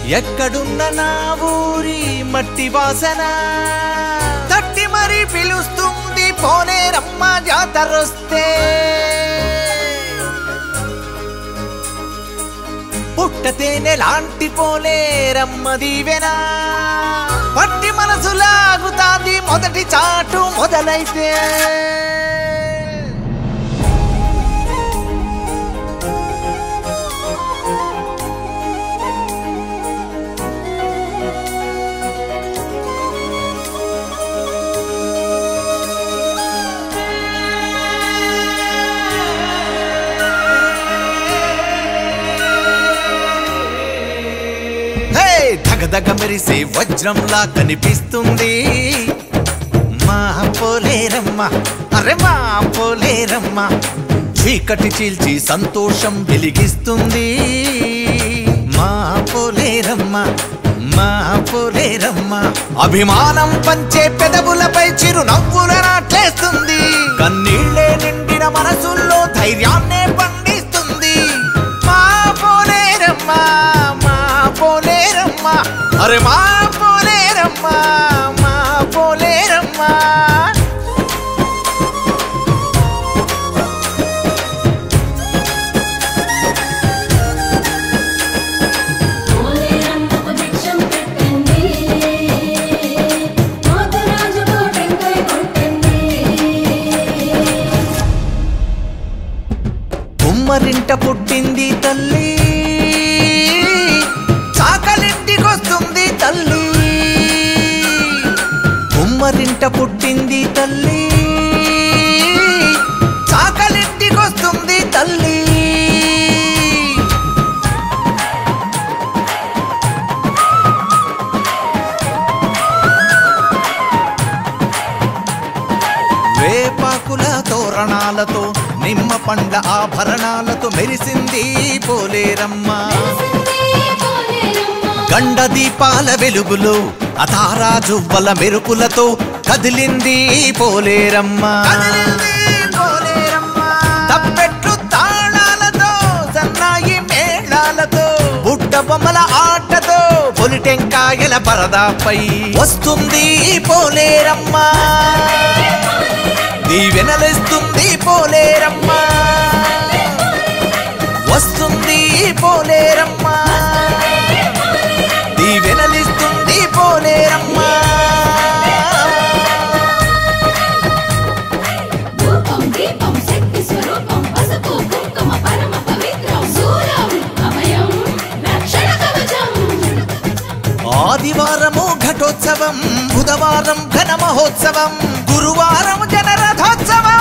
ఎక్కడున్న నా ఊరి మట్టి వాసన తట్టి మరి పిలుస్తుంది పోలేరమ్మ జాతరొస్తే పుట్టతేనె లాంటి పోలేరమ్మ దీవెనా పట్టి మనసు లాగుతాంది మొదటి చాటు మొదలైతే హే ధగధగ మెరిసే వజ్రంలా కనిపిస్తుంది మా పోలేరమ్మ అరే మా పోలేరమ్మ చీకటి చీల్చి సంతోషం వెలిగిస్తుంది మా పోలేరమ్మ మా పోలేరమ్మ అభిమానం పంచే పెదవులపై చిరు నవ్వుల నాట్లేస్తుంది కన్నీళ్ళే నిండిన మనసుల్లో ధైర్యాన్నే పండిస్తుంది మా పోలేరమ్మ మా పోలేరమ్మ అరే మా పోలేరమ్మ మా పోలేరమ్మ పోలేరమ్మకు భిక్షం పెట్టండి మోతరాజుకు టెంకాయ కొట్టండి కుమ్మరింట పుట్టింది తల్లి చాకలింటికొస్తుంది తల్లి కుమ్మరింట పుట్టింది తల్లి చాకలింటికొస్తుంది తల్లి వేపాకుల తోరణాలతో నిమ్మ పండ్ల ఆభరణాలతో మెరిసింది పోలేరమ్మ పోలేరమ్మ గండ దీపాల వెలుగులో అతారాజువ్వల మెరుపులతో కదిలింది పోలేరమ్మ తప్పెట్లు తాళాలతో సన్నాయి మేళాలతో బుట్ట బొమ్మల ఆటతో పొలిటెంకాయల పరదాపై వస్తుంది పోలేరమ్మ దీవెనలిస్తుంది పోలేరమ్మ వస్తుంది పోలేరమ్మ దీవెనలిస్తుంది పోలేరమ్మ ధూపం దీపం శక్తి స్వరూపం పసుపు కుంకుమ పరమ పవిత్రం శూలం అభయం రక్షణ కవచం ఆదివారము ఘటోత్సవం బుధవారం ఘన మహోత్సవం గురువారం జనరథోత్సవం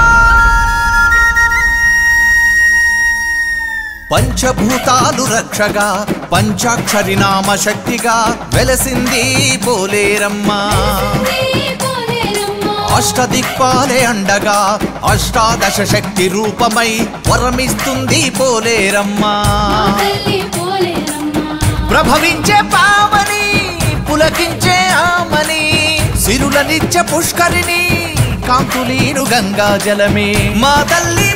పంచభూతాలు రక్షగా పంచాక్షరి నామ శక్తిగా వెలసింది పోలేరమ్మ పోలేరమ్మ అష్టదిక్పాలే అండగా అష్టాదశ శక్తి రూపమై వరమిస్తుంది పోలేరమ్మ తల్లి పోలేరమ్మ ప్రభవించే పావని పులకించే ఆమని సిరుల నిత్య పుష్కరిణి కాంతులీను గంగా జలమే మా తల్లి